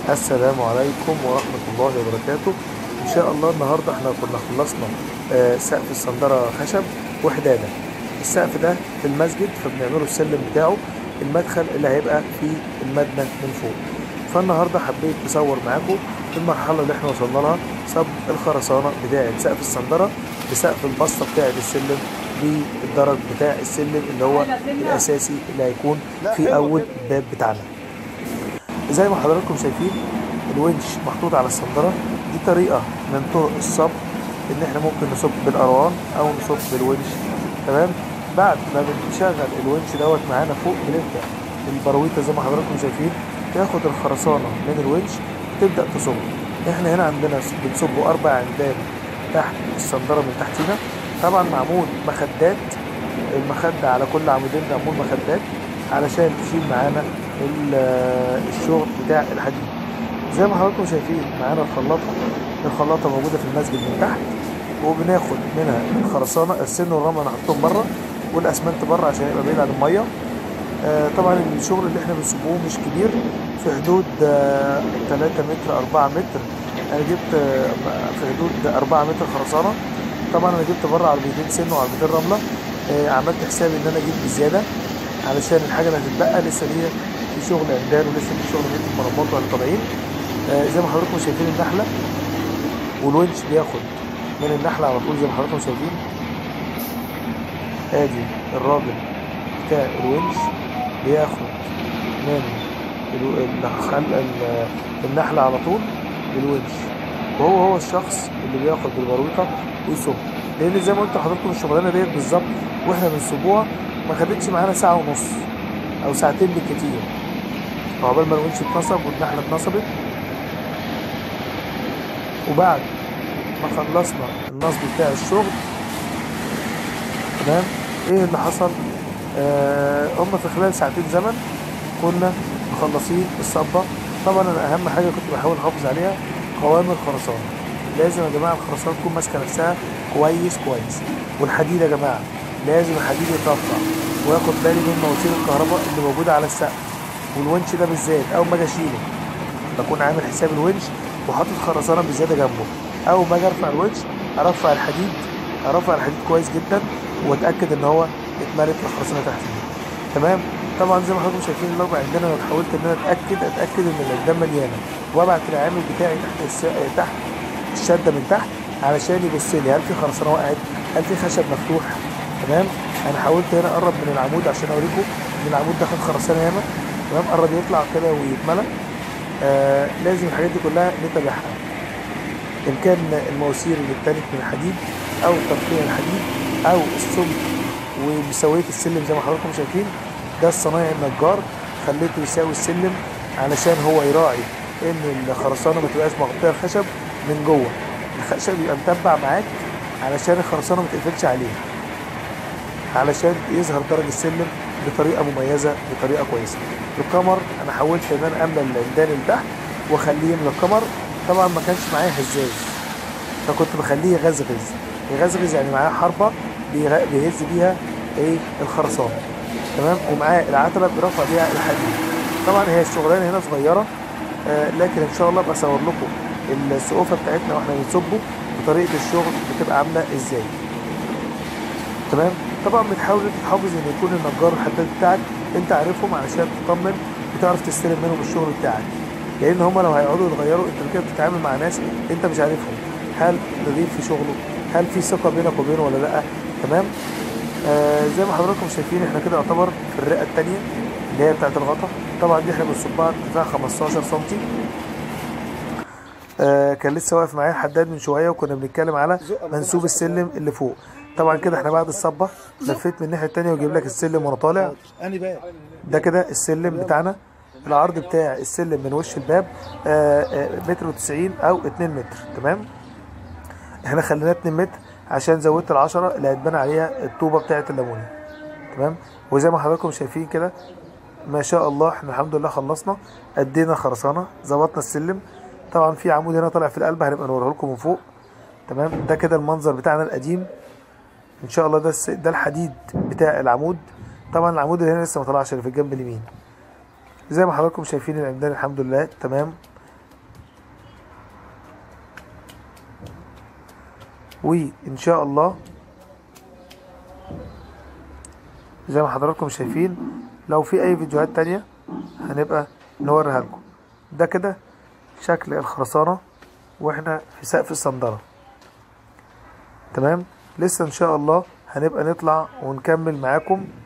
السلام عليكم ورحمة الله وبركاته إن شاء الله النهاردة احنا كنا خلصنا آه، سقف الصندرة خشب وحدادة السقف ده في المسجد فبنعمله السلم بتاعه المدخل اللي هيبقى في المبنى من فوق فالنهاردة حبيت أصور معاكم المرحلة اللي احنا وصلنا لها صب الخرسانة بتاعة سقف الصندرة بسقف البسطة بتاعة السلم بالدرج بتاع السلم اللي هو الأساسي اللي هيكون في أول باب بتاعنا زي ما حضراتكم شايفين الونش محطوط على الصندرة دي طريقة من طرق الصب ان احنا ممكن نصب بالاروان او نصب بالونش تمام بعد ما بنشغل الونش دوت معانا فوق بنبدأ البرويطة زي ما حضراتكم شايفين تاخد الخرسانة من الونش وتبدأ تصب احنا هنا عندنا بنصب اربع عمدان تحت الصندرة من تحتينا طبعا معمول مخدات المخدة على كل عمودين معمول مخدات علشان تشيل معانا ال- الشغل بتاع الحديد زي ما حضراتكم شايفين معانا الخلاطة الخلاطة موجودة في المسجد من تحت وبناخد منها الخرسانة السن والرمل نحطهم بره والاسمنت بره عشان يبقى بعيد عن المية آه، طبعا الشغل اللي احنا بنسيبوه مش كبير في حدود آه، 3 متر 4 متر انا جبت آه، في حدود 4 متر خرسانة طبعا انا جبت بره عربيتين سن وعربيتين رملة آه، عملت حسابي ان انا اجيب بزيادة علشان الحاجة اللي هتتبقى لسه ليها في شغل عمدان ولسه في شغل بيت المرمات ولا طالعين آه، زي ما حضراتكم شايفين النحلة والونش بياخد من النحلة على طول زي ما حضراتكم شايفين ادي الراجل بتاع الونش بياخد من الو- الخل... ال- النحلة على طول بالونش وهو هو الشخص اللي بياخد بالبرويطة ويصب لان زي ما قلت لحضراتكم الشغلانة ديت بالظبط واحنا بنصبوها ما خدتش معانا ساعة ونص او ساعتين بالكتير وعقبال ما الونش اتنصب والنحلة اتنصبت وبعد ما خلصنا النصب بتاع الشغل تمام ايه اللي حصل آه هم في خلال ساعتين زمن كنا مخلصين الصبة طبعا انا اهم حاجة كنت بحاول احافظ عليها قوام الخرسانة لازم يا جماعة الخرسانة تكون ماسكة نفسها كويس كويس والحديد يا جماعة لازم الحديد يتقطع واخد بالي من مواسير الكهرباء اللي موجودة على السقف والونش ده بالذات اول ما اجي اشيله بكون عامل حساب الونش وحاطط خرسانة بزيادة جنبه اول ما اجي ارفع الونش ارفع الحديد ارفع الحديد كويس جدا واتاكد ان هو اتملت الخرسانة تحتيه تمام طبعا زي ما حضراتكم شايفين الاربع عندنا انا حاولت ان انا اتاكد اتاكد ان القدام مليانه وابعت العامل بتاعي تحت الس... تحت الشده من تحت علشان يبص لي هل في خرسانه وقعت هل في خشب مفتوح تمام انا حاولت هنا اقرب من العمود عشان اوريكم ان العمود ده خد خرسانه ياما تمام قرب يطلع كده ويتملى آه لازم الحاجات دي كلها نتابعها ان كان المواسير اللي اتنت من الحديد او ترقيع الحديد او السمك ومساويه السلم زي ما حضراتكم شايفين ده الصنايعي النجار خليته يساوي السلم علشان هو يراعي ان الخرسانه ما تبقاش مغطيه الخشب من جوه الخشب يبقى متبع معاك علشان الخرسانه ما تقفلش عليه علشان يظهر درج السلم بطريقه مميزه بطريقه كويسه الكمر انا حاولت ان انا املى العمدان اللي تحت واخليه من الكمر طبعا ما كانش معايا هزاز فكنت بخليه يغزغز يغزغز يعني معاه حربه بيغ- بيهز بيها ايه الخرسانه تمام ومعاه العتبه بيرفع بيها الحديد طبعا هي الشغلانه هنا صغيره آه لكن ان شاء الله ابقى اصور لكم السقوفه بتاعتنا واحنا بنصبه وطريقه الشغل بتبقى عامله ازاي تمام طبعا بتحاول انت تحافظ ان يكون النجار الحداد بتاعك انت عارفهم علشان تطمن وتعرف تستلم منهم الشغل بتاعك لان هم لو هيقعدوا يتغيروا انت كده بتتعامل مع ناس انت مش عارفهم هل نظيف في شغله هل في ثقه بينك وبينه ولا لا تمام آه زي ما حضراتكم شايفين احنا كده يعتبر في الرئه الثانيه اللي هي بتاعت الغطا طبعا دي احنا بنصبها ارتفاع 15 سم آه كان لسه واقف معايا حداد من شويه وكنا بنتكلم على منسوب السلم اللي فوق طبعا كده احنا بعد الصبه لفيت من الناحيه الثانيه واجيب لك السلم وانا طالع اني بقى ده كده السلم بتاعنا العرض بتاع السلم من وش الباب آه، آه، متر وتسعين او اتنين متر تمام احنا خليناه اتنين متر عشان زودت العشرة اللي هتبان عليها الطوبة بتاعة الليموني تمام وزي ما حضراتكم شايفين كده ما شاء الله احنا الحمد لله خلصنا ادينا خرسانة ظبطنا السلم طبعا في عمود هنا طالع في القلب هنبقى نوريه لكم من فوق تمام ده كده المنظر بتاعنا القديم ان شاء الله ده الس- ده الحديد بتاع العمود طبعا العمود اللي هنا لسه ما طلعش اللي في الجنب اليمين زي ما حضراتكم شايفين العمدان الحمد لله تمام وان شاء الله زي ما حضراتكم شايفين لو في اي فيديوهات تانية هنبقى نوريها لكم ده كده شكل الخرسانة واحنا في سقف الصندرة تمام لسه ان شاء الله هنبقى نطلع ونكمل معاكم